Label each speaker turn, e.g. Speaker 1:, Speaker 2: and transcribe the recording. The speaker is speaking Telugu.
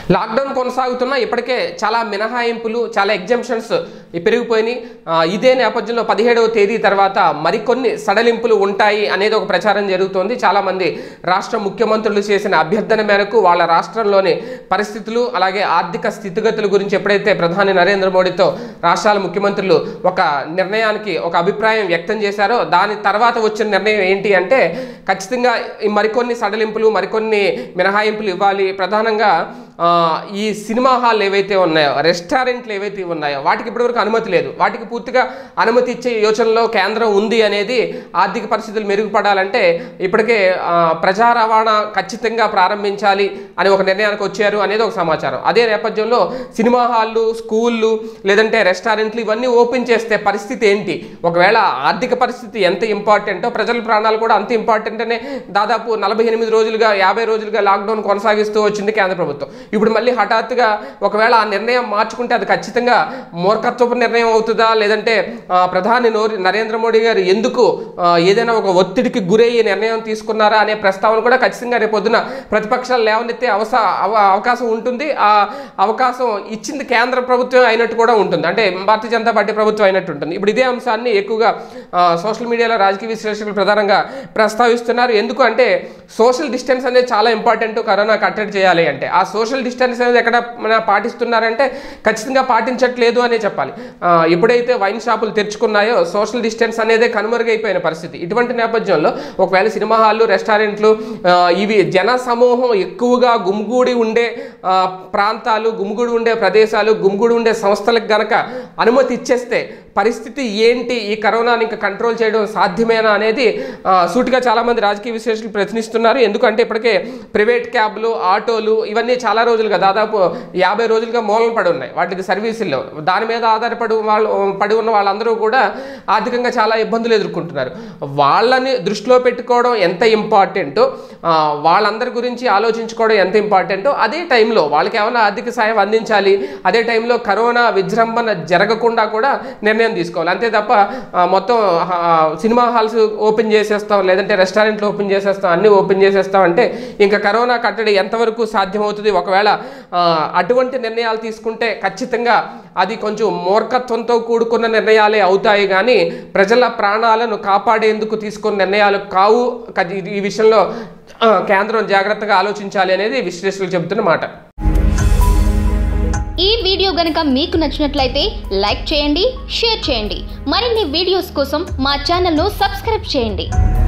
Speaker 1: లాక్డౌన్ కొనసాగుతున్నా ఇప్పటికే చాలా మినహాయింపులు చాలా ఎగ్జంప్షన్స్ పెరిగిపోయినాయి ఆ, ఇదే నేపథ్యంలో పదిహేడవ తేదీ తర్వాత మరికొన్ని సడలింపులు ఉంటాయి అనేది ఒక ప్రచారం జరుగుతోంది చాలామంది రాష్ట్ర ముఖ్యమంత్రులు చేసిన అభ్యర్థన మేరకు వాళ్ళ రాష్ట్రంలోని పరిస్థితులు అలాగే ఆర్థిక స్థితిగతుల గురించి ఎప్పుడైతే ప్రధాని నరేంద్ర మోడీతో రాష్ట్రాల ముఖ్యమంత్రులు ఒక నిర్ణయానికి ఒక అభిప్రాయం వ్యక్తం చేశారో దాని తర్వాత వచ్చిన నిర్ణయం ఏంటి అంటే ఖచ్చితంగా ఈ మరికొన్ని సడలింపులు మరికొన్ని మినహాయింపులు ఇవ్వాలి ప్రధానంగా ఆ, ఈ సినిమా హాల్ ఏవైతే ఉన్నాయో రెస్టారెంట్లు ఏవైతే ఉన్నాయో వాటికి ఇప్పటివరకు అనుమతి లేదు వాటికి పూర్తిగా అనుమతి ఇచ్చే యోచనలో కేంద్రం ఉంది అనేది ఆర్థిక పరిస్థితులు మెరుగుపడాలంటే ఇప్పటికే ఆ, ప్రజా రవాణా ఖచ్చితంగా ప్రారంభించాలి అని ఒక నిర్ణయానికి వచ్చారు అనేది ఒక సమాచారం అదే నేపథ్యంలో సినిమా హాళ్ళు స్కూళ్ళు లేదంటే రెస్టారెంట్లు ఇవన్నీ ఓపెన్ చేస్తే పరిస్థితి ఏంటి ఒకవేళ ఆర్థిక పరిస్థితి ఎంత ఇంపార్టెంటో ప్రజల ప్రాణాలు కూడా అంత ఇంపార్టెంట్ అనే దాదాపు నలభై ఎనిమిది రోజులుగా యాభై రోజులుగా లాక్డౌన్ కొనసాగిస్తూ వచ్చింది కేంద్ర ప్రభుత్వం ఇప్పుడు మళ్ళీ హఠాత్తుగా ఒకవేళ ఆ నిర్ణయం మార్చుకుంటే అది ఖచ్చితంగా మూర్ఖత్వపు నిర్ణయం అవుతుందా లేదంటే ఆ, ప్రధాని నోరి నరేంద్ర మోడీ గారు ఎందుకు ఆ, ఏదైనా ఒక ఒత్తిడికి గురయ్యే నిర్ణయం తీసుకున్నారా అనే ప్రస్తావన కూడా ఖచ్చితంగా రేపు పొద్దున ప్రతిపక్షాలు లేవనెత్తే అవసా అవ- అవకాశం ఉంటుంది ఆ అవకాశం ఇచ్చింది కేంద్ర ప్రభుత్వం అయినట్టు కూడా ఉంటుంది అంటే భారతీయ జనతా పార్టీ ప్రభుత్వం అయినట్టు ఉంటుంది ఇప్పుడు ఇదే అంశాన్ని ఎక్కువగా ఆ, సోషల్ మీడియాలో రాజకీయ విశ్లేషకులు ప్రధానంగా ప్రస్తావిస్తున్నారు ఎందుకు అంటే సోషల్ డిస్టెన్స్ అనేది చాలా ఇంపార్టెంట్ కరోనా కట్టడి చేయాలి అంటే ఆ సోషల్ డిస్టెన్స్ అనేది ఎక్కడ మన పాటిస్తున్నారంటే ఖచ్చితంగా పాటించట్లేదు అనే చెప్పాలి ఆ, ఎప్పుడైతే వైన్ షాపులు తెరుచుకున్నాయో సోషల్ డిస్టెన్స్ అనేదే కనుమరుగైపోయిన పరిస్థితి ఇటువంటి నేపథ్యంలో ఒకవేళ సినిమా హాళ్ళు రెస్టారెంట్లు ఆ, ఇవి జన సమూహం ఎక్కువగా గుమిగూడి ఉండే ఆ, ప్రాంతాలు గుమిగూడి ఉండే ప్రదేశాలు గుమిగూడి ఉండే సంస్థలకు గనక అనుమతి ఇచ్చేస్తే పరిస్థితి ఏంటి ఈ కరోనాని ఇంకా కంట్రోల్ చేయడం సాధ్యమేనా అనేది ఆ, సూటిగా చాలామంది రాజకీయ విశ్లేషకులు ప్రశ్నిస్తున్నారు ఎందుకంటే ఇప్పటికే ప్రైవేట్ క్యాబ్లు ఆటోలు ఇవన్నీ చాలా రోజులుగా దాదాపు యాభై రోజులుగా మూలన పడి ఉన్నాయి వాటికి సర్వీసుల్లో దాని మీద ఆధారపడి వాళ్ళు పడి ఉన్న వాళ్ళందరూ కూడా ఆర్థికంగా చాలా ఇబ్బందులు ఎదుర్కొంటున్నారు వాళ్ళని దృష్టిలో పెట్టుకోవడం ఎంత ఇంపార్టెంటో వాళ్ళందరి గురించి ఆలోచించుకోవడం ఎంత ఇంపార్టెంటో అదే టైంలో వాళ్ళకి ఏమైనా ఆర్థిక సాయం అందించాలి అదే టైంలో కరోనా విజృంభణ జరగకుండా కూడా నిర్ణయం తీసుకోవాలి అంతే తప్ప ఆ, మొత్తం ఆ, సినిమా హాల్స్ ఓపెన్ చేసేస్తాం లేదంటే రెస్టారెంట్లు ఓపెన్ చేసేస్తాం అన్నీ ఓపెన్ చేసేస్తాం అంటే ఇంకా కరోనా కట్టడి ఎంతవరకు సాధ్యమవుతుంది ఒకవేళ ఆ, అటువంటి నిర్ణయాలు తీసుకుంటే ఖచ్చితంగా అది కొంచెం మూర్ఖత్వంతో కూడుకున్న నిర్ణయాలే అవుతాయి కానీ ప్రజల ప్రాణాలను కాపాడేందుకు తీసుకున్న నిర్ణయాలు కావు కది- ఈ విషయంలో ఆ, కేంద్రం జాగ్రత్తగా ఆలోచించాలి అనేది విశ్లేషకులు చెబుతున్న మాట
Speaker 2: ఈ వీడియో గనుక మీకు నచ్చినట్లయితే లైక్ చేయండి షేర్ చేయండి మరిన్ని వీడియోస్ కోసం మా ఛానల్ను సబ్స్క్రైబ్ చేయండి